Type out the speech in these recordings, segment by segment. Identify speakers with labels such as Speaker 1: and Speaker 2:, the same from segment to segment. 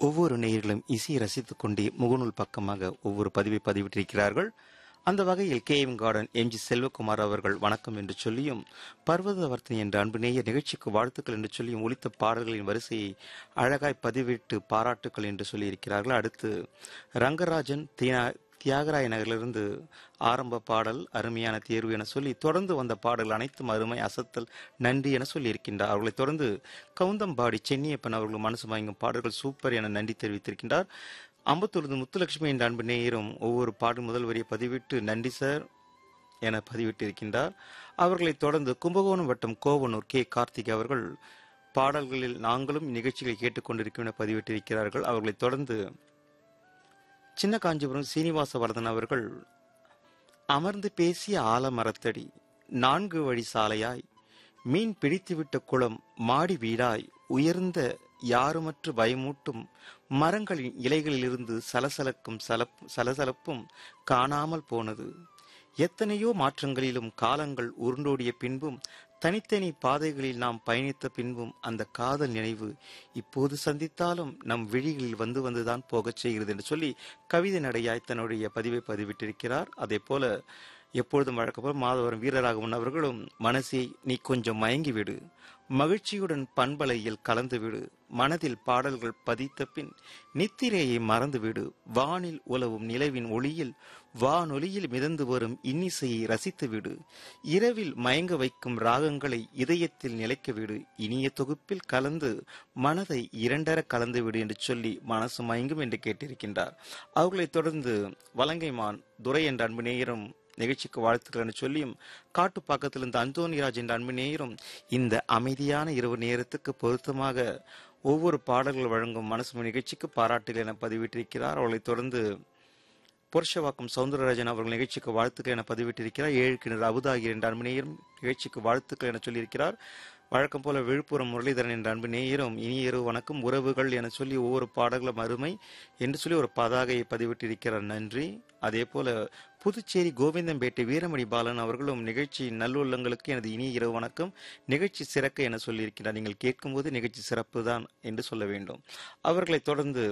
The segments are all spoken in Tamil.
Speaker 1: ஒவ்வொரு நேயர்களும் இசையை ரசித்துக் கொண்டே முகநூல் பக்கமாக ஒவ்வொரு பதிவை பதிவிட்டிருக்கிறார்கள் அந்த வகையில் K M garden M G Selvakumar அவர்கள் வணக்கம் என்று சொல்லியும் பர்வதவர்த்தனி என்ற அன்பு நேயர் நிகழ்ச்சிக்கு வாழ்த்துக்கள் என்று சொல்லியும் ஒலித்த பாடல்களின் வரிசையை அழகாய் பதிவிட்டு பாராட்டுக்கள் என்று சொல்லியிருக்கிறார்கள் அடுத்து ரங்கராஜன் தியா தியாகராய நகரிலிருந்து ஆரம்ப பாடல் அருமையான தேர்வு என சொல்லி தொடர்ந்து வந்த பாடல் அனைத்தும் அருமை அசத்தல் நன்றி என சொல்லியிருக்கின்றார் அவர்களைத் தொடர்ந்து கவுந்தம்பாடி சென்னியப்பன் அவர்கள் மனசு வாங்கும் பாடல்கள் சூப்பர் என நன்றி தெரிவித்திருக்கின்றார் அம்பத்தூர்ந்து முத்துலட்சுமி என்ற அன்பு நேயரும் ஒவ்வொரு பாடல் முதல் வரியை பதிவிட்டு நன்றி சார் என பதிவிட்டிருக்கின்றார் அவர்களைத் தொடர்ந்து கும்பகோணம் வட்டம் கோவனூர் கே கார்த்திக் அவர்கள் பாடல்களில் நாங்களும் நிகழ்ச்சிகளை கேட்டுக்கொண்டிருக்கும் என பதிவிட்டிருக்கிறார்கள் அவர்களைத் தொடர்ந்து சின்ன காஞ்சிபுரம் சீனிவாச வரதன் அவர்கள் அமர்ந்து பேசிய ஆலமரத்தடி நான்கு வழி சாலையாய் மீன் பிடித்துவிட்ட குளம் மாடி வீடாய் உயர்ந்த யாருமற்று பயமூட்டும் மரங்களின் இலைகளிலிருந்து சலசலக்கும் சலப் சலசலப்பும் காணாமல் போனது எத்தனையோ மாற்றங்களிலும் காலங்கள் உருண்டோடிய பின்பும் தனித்தனி பாதைகளில் நாம் பயணித்த பின்பும் அந்த காதல் நினைவு இப்போது சந்தித்தாலும் நம் விழிகளில் வந்து வந்துதான் போகச் செய்கிறது என்று சொல்லி கவிதை நடையாய் தன்னுடைய பதிவை பதிவிட்டிருக்கிறார் அதே போல எப்பொழுதும் வழக்கப்போல் மாதவரம் வீரராகவன் அவர்களும் மனசே நீ கொஞ்சம் மயங்கிவிடு மகிழ்ச்சியுடன் பண்பலையில் கலந்துவிடு மனதில் பாடல்கள் பதித்த பின் நித்திரையை மறந்துவிடு வானில் உலவும் நிலவின் ஒளியில் வானொலியில் மிதந்து வரும் இன்னிசையை ரசித்துவிடு இரவில் மயங்க வைக்கும் ராகங்களை இதயத்தில் நிலைக்கவிடு இனிய தொகுப்பில் கலந்து மனதை இரண்டர கலந்துவிடு என்று சொல்லி மனசு மயங்கும் என்று கேட்டிருக்கின்றார் அவர்களைத் தொடர்ந்து வலங்கைமான் துரை என்ற அன்பு நேயரும் நிகழ்ச்சிக்கு வாழ்த்துக்கள் என சொல்லியும் காட்டுப்பாக்கத்தில் இருந்த அந்தோனிராஜ் என்ற அன்பு நேயரும் இந்த அமைதியான இரவு நேரத்துக்கு பொருத்தமாக ஒவ்வொரு பாடல்கள் வழங்கும் மனசு நிகழ்ச்சிக்கு பாராட்டுகள் என பதிவிட்டிருக்கிறார் அவர்களைத் தொடர்ந்து புருஷவாக்கம் சவுந்தரராஜன் அவர்கள் நிகழ்ச்சிக்கு வாழ்த்துக்கள் என பதிவிட்டிருக்கிறார் ஏழு கிணறு அபுதாகி என்ற அன்பு நேயரும் நிகழ்ச்சிக்கு வாழ்த்துக்கள் என சொல்லியிருக்கிறார் வழக்கம் போல விழுப்புரம் முரளிதரன் என்ற அன்பு நேயரும் இனிய இரவு வணக்கம் உறவுகள் என சொல்லி ஒவ்வொரு பாடல்களும் அருமை என்று சொல்லி ஒரு பதாகையை பதிவிட்டிருக்கிறார் நன்றி அதே போல புதுச்சேரி கோவிந்தம்பேட்டை வீரமணி பாலன் அவர்களும் நிகழ்ச்சி நல்லுள்ளங்களுக்கு எனது இனிய இரவு வணக்கம் நிகழ்ச்சி சிறக்க என சொல்லியிருக்கிறார் நீங்கள் கேட்கும்போது நிகழ்ச்சி சிறப்பு தான் என்று சொல்ல வேண்டும் அவர்களைத் தொடர்ந்து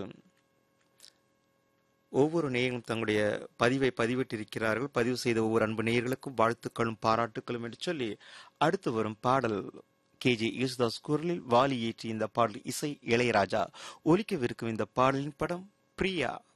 Speaker 1: ஒவ்வொரு நேயர்களும் தங்களுடைய பதிவை பதிவிட்டிருக்கிறார்கள் பதிவு செய்த ஒவ்வொரு அன்பு நேயர்களுக்கும் வாழ்த்துக்களும் பாராட்டுக்களும் என்று சொல்லி அடுத்து வரும் பாடல் கே ஜே யேசுதாஸ் குரலில் வாலி ஏற்றி இந்த பாடல் இசை இளையராஜா ஒலிக்கவிருக்கும் இந்த பாடலின் படம் பிரியா